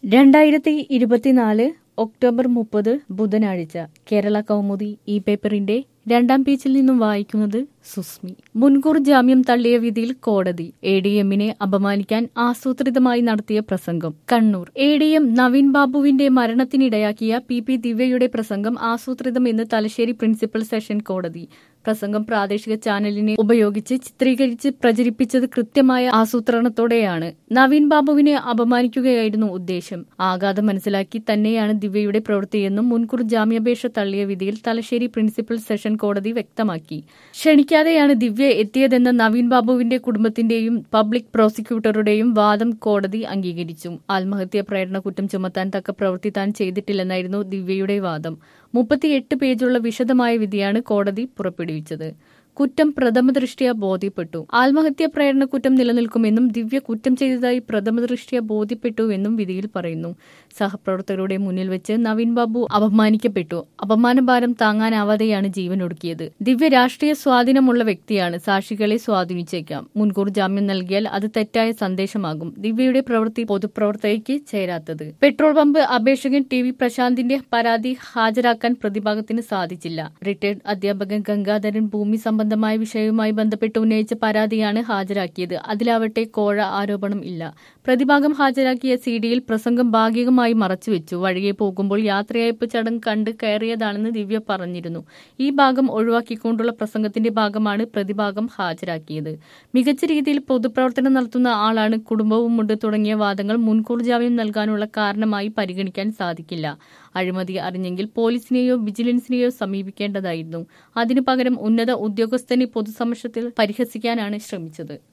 രണ്ടായിരത്തി ഇരുപത്തിനാല് ഒക്ടോബർ മുപ്പത് ബുധനാഴ്ച കേരള കൗമുദി ഈ പേപ്പറിന്റെ രണ്ടാം പേജിൽ നിന്നും വായിക്കുന്നത് സുസ്മി മുൻകൂർ ജാമ്യം തള്ളിയ വിധിയിൽ കോടതി എ ഡി എമ്മിനെ അപമാനിക്കാൻ ആസൂത്രിതമായി നടത്തിയ പ്രസംഗം Kannur A D M Naveen ബാബുവിന്റെ മരണത്തിനിടയാക്കിയ പി പി ദിവ്യയുടെ പ്രസംഗം ആസൂത്രിതമെന്ന് തലശ്ശേരി പ്രിൻസിപ്പൽ സെഷൻ കോടതി പ്രസംഗം പ്രാദേശിക ചാനലിനെ ഉപയോഗിച്ച് ചിത്രീകരിച്ച് പ്രചരിപ്പിച്ചത് കൃത്യമായ ആസൂത്രണത്തോടെയാണ് നവീൻ ബാബുവിനെ അപമാനിക്കുകയായിരുന്നു ഉദ്ദേശം ആഘാതം മനസ്സിലാക്കി തന്നെയാണ് ദിവ്യയുടെ പ്രവൃത്തിയെന്നും മുൻകൂർ ജാമ്യാപേക്ഷ തള്ളിയ വിധിയിൽ തലശ്ശേരി പ്രിൻസിപ്പൽ സെഷൻ കോടതി വ്യക്തമാക്കി ക്ഷണിക്കാതെയാണ് ദിവ്യ എത്തിയതെന്ന നവീൻ ബാബുവിന്റെ കുടുംബത്തിന്റെയും പബ്ലിക് പ്രോസിക്യൂട്ടറുടെയും വാദം കോടതി അംഗീകരിച്ചു ആത്മഹത്യാ പ്രേരണ കുറ്റം ചുമത്താൻ തക്ക പ്രവൃത്തി താൻ ചെയ്തിട്ടില്ലെന്നായിരുന്നു ദിവ്യയുടെ വാദം മുപ്പത്തിയെട്ട് പേജുള്ള വിശദമായ വിധിയാണ് കോടതി പുറപ്പെടുവിച്ചത് കുറ്റം പ്രഥമദൃഷ്ട്യാ ബോധ്യപ്പെട്ടു ആത്മഹത്യാ പ്രേരണ കുറ്റം നിലനിൽക്കുമെന്നും ദിവ്യ കുറ്റം ചെയ്തതായി പ്രഥമദൃഷ്ട്യാ ബോധ്യപ്പെട്ടുവെന്നും വിധിയിൽ പറയുന്നു സഹപ്രവർത്തകരുടെ മുന്നിൽ വെച്ച് നവീൻ ബാബു അപമാനിക്കപ്പെട്ടു അപമാനഭാരം താങ്ങാനാവാതെയാണ് ജീവൻ ഒടുക്കിയത് ദിവ്യ രാഷ്ട്രീയ സ്വാധീനമുള്ള വ്യക്തിയാണ് സാക്ഷികളെ സ്വാധീനിച്ചേക്കാം മുൻകൂർ ജാമ്യം നൽകിയാൽ അത് തെറ്റായ സന്ദേശമാകും ദിവ്യയുടെ പ്രവൃത്തി പൊതുപ്രവർത്തകയ്ക്ക് ചേരാത്തത് പെട്രോൾ പമ്പ് അപേക്ഷകൻ ടി വി പ്രശാന്തിന്റെ പരാതി ഹാജരാക്കാൻ പ്രതിഭാഗത്തിന് സാധിച്ചില്ല റിട്ടയർഡ് അധ്യാപകൻ ഗംഗാധരൻ ഭൂമി സംബന്ധമായ വിഷയവുമായി ബന്ധപ്പെട്ട് ഉന്നയിച്ച പരാതിയാണ് ഹാജരാക്കിയത് അതിലാവട്ടെ കോഴ ആരോപണം ഇല്ല പ്രതിഭാഗം ഹാജരാക്കിയ സി ഡിയിൽ പ്രസംഗം ഭാഗികമായി മറച്ചുവെച്ചു വഴിയെ പോകുമ്പോൾ യാത്രയയപ്പ് ചടങ്ങ് കണ്ട് കയറിയതാണെന്ന് ദിവ്യ പറഞ്ഞിരുന്നു ഈ ഭാഗം ഒഴിവാക്കിക്കൊണ്ടുള്ള പ്രസംഗത്തിന്റെ ഭാഗമാണ് പ്രതിഭാഗം ഹാജരാക്കിയത് മികച്ച രീതിയിൽ പൊതുപ്രവർത്തനം നടത്തുന്ന ആളാണ് കുടുംബവുമുണ്ട് തുടങ്ങിയ വാദങ്ങൾ മുൻകൂർ ജാമ്യം നൽകാനുള്ള കാരണമായി പരിഗണിക്കാൻ സാധിക്കില്ല അഴിമതി അറിഞ്ഞെങ്കിൽ പോലീസിനെയോ വിജിലൻസിനെയോ സമീപിക്കേണ്ടതായിരുന്നു അതിനു പകരം ഉന്നത ഉദ്യോഗസ്ഥനെ പൊതുസമക്ഷത്തിൽ പരിഹസിക്കാനാണ് ശ്രമിച്ചത്